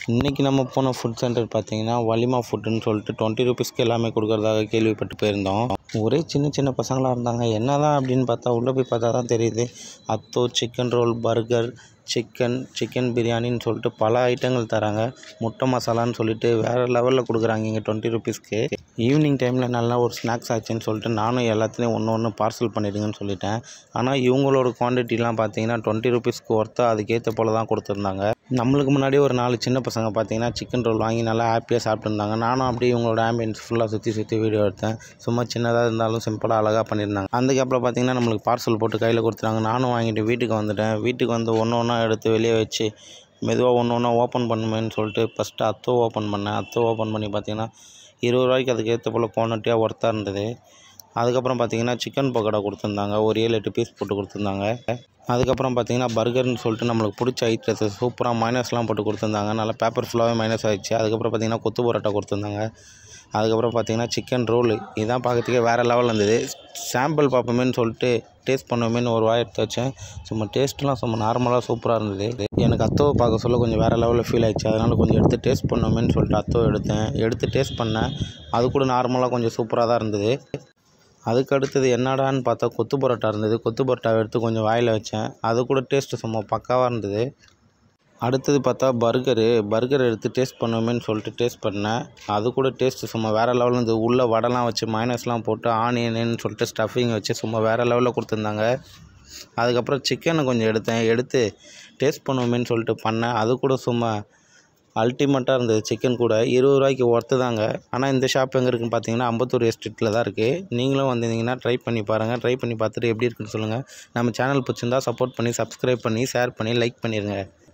இன்றைக்கி நம்ம போன ஃபுட் சென்டர் பார்த்தீங்கன்னா வலிமா ஃபுட்டுன்னு சொல்லிட்டு டுவெண்ட்டி ருபீஸ்க்கு எல்லாமே கொடுக்குறதாக கேள்விப்பட்டு போயிருந்தோம் ஒரே சின்ன சின்ன பசங்களாக இருந்தாங்க என்ன தான் அப்படின்னு பார்த்தா உள்ளே போய் பார்த்தா தான் தெரியுது அத்தோ chicken roll burger chicken chicken பிரியாணின்னு சொல்லிட்டு பல ஐட்டங்கள் தராங்க முட்டை மசாலான்னு சொல்லிட்டு வேறு லெவலில் கொடுக்குறாங்க இங்கே டுவெண்ட்டி ருபீஸ்க்கு ஈவினிங் டைமில் நல்லா ஒரு ஸ்நாக்ஸ் ஆச்சுன்னு சொல்லிட்டு நானும் எல்லாத்துலேயும் ஒன்று ஒன்று பார்சல் பண்ணிடுங்கன்னு சொல்லிட்டேன் ஆனால் இவங்களோட குவான்டிட்டிலாம் பார்த்தீங்கன்னா டுவெண்ட்டி ருபீஸ்க்கு ஒர்த்து அதுக்கேற்ற போல் தான் கொடுத்துருந்தாங்க நம்மளுக்கு முன்னாடி ஒரு நாலு சின்ன பசங்க பார்த்தீங்கன்னா சிக்கன் ரோல் வாங்கி நல்லா ஹாப்பியாக சாப்பிட்டுருந்தாங்க நானும் அப்படியே இவங்களோட ஆம்பியன்ஸ் ஃபுல்லாக சுற்றி சுற்றி வீடியோ எடுத்தேன் சும்மா சின்னதாக இருந்தாலும் சிம்பிளாக அழகாக பண்ணியிருந்தாங்க அதுக்கப்புறம் பார்த்தீங்கன்னா நம்மளுக்கு பார்சல் போட்டு கையில் கொடுத்துட்டாங்க நானும் வாங்கிட்டு வீட்டுக்கு வந்துட்டேன் வீட்டுக்கு வந்து ஒன்று ஒன்றா எடுத்து வெளியே வச்சு மெதுவாக ஒன்று ஒன்றா ஓப்பன் பண்ணுமேன்னு சொல்லிட்டு ஃபஸ்ட்டு அத்தோ ஓப்பன் பண்ணேன் அத்தோ ஓப்பன் பண்ணி பார்த்தீங்கன்னா இருபது ரூபாய்க்கு அதுக்கு ஏற்ற போல் குவான்டிட்டியாக ஒர்த்தாக இருந்தது அதுக்கப்புறம் பார்த்தீங்கன்னா சிக்கன் பக்கோடா கொடுத்துருந்தாங்க ஒரு ஏழு எட்டு பீஸ் போட்டு கொடுத்துருந்தாங்க அதுக்கப்புறம் பார்த்தீங்கன்னா பர்கர்னு சொல்லிட்டு நம்மளுக்கு பிடிச்ச ஐட்டத்தை சூப்பராக மைனஸ்லாம் போட்டு கொடுத்துருந்தாங்க நல்லா பேப்பர் ஃபுல்லாகவே மைனஸ் ஆயிடுச்சு அதுக்கப்புறம் பார்த்தீங்கன்னா கொத்து பரோட்டா கொடுத்துருந்தாங்க அதுக்கப்புறம் பார்த்தீங்கன்னா சிக்கன் ரோலு இதான் பார்க்கறதுக்கே வேறு லெவலில் இருந்தது சாம்பிள் பார்ப்போமேன்னு சொல்லிட்டு டேஸ்ட் பண்ணுவோமேன்னு ஒரு வாய் எடுத்து வச்சேன் சும்மா டேஸ்ட்லாம் சும்மா நார்மலாக சூப்பராக இருந்தது எனக்கு அத்தோவை பார்க்க சொல்ல கொஞ்சம் வேறு லெவலில் ஃபீல் ஆயிடுச்சு அதனால் கொஞ்சம் எடுத்து டேஸ்ட் பண்ணுவோமேன்னு சொல்லிட்டு அத்தோ எடுத்தேன் எடுத்து டேஸ்ட் பண்ணேன் அது கூட நார்மலாக கொஞ்சம் சூப்பராக தான் இருந்தது அதுக்கு அடுத்தது என்னடான்னு பார்த்தா கொத்து பரோட்டா இருந்தது கொத்து பரோட்டாவை எடுத்து கொஞ்சம் வாயில் வச்சேன் அது கூட டேஸ்ட்டு சும்மா பக்காவாக இருந்தது அடுத்தது பார்த்தா பர்கரு பர்கர் எடுத்து டேஸ்ட் பண்ணுவோமேன்னு சொல்லிட்டு டேஸ்ட் பண்ணேன் அது கூட டேஸ்ட்டு சும்மா வேறு லெவலில் இருந்தது உள்ளே வடைலாம் வச்சு மைனஸ்லாம் போட்டு ஆனியன்னு சொல்லிட்டு ஸ்டஃபிங் வச்சு சும்மா வேறு லெவலில் கொடுத்துருந்தாங்க அதுக்கப்புறம் சிக்கனை கொஞ்சம் எடுத்தேன் எடுத்து டேஸ்ட் பண்ணுவோமேன்னு சொல்லிட்டு பண்ணேன் அது கூட சும்மா அல்டிமேட்டாக இருந்தது சிக்கன் கூட இருபது ரூபாய்க்கு ஒர்த்து தாங்க ஆனால் இந்த ஷாப் எங்கே இருக்குன்னு பார்த்தீங்கன்னா அம்பத்தூர் எஸ்ட்ரீட்டில் தான் இருக்குது நீங்களும் வந்திருந்தீங்கன்னா ட்ரை பண்ணி பாருங்கள் ட்ரை பண்ணி பார்த்துட்டு எப்படி இருக்குன்னு சொல்லுங்கள் நம்ம சேனல் பிடிச்சிருந்தா சப்போர்ட் பண்ணி சப்ஸ்கிரைப் பண்ணி ஷேர் பண்ணி லைக் பண்ணிடுங்க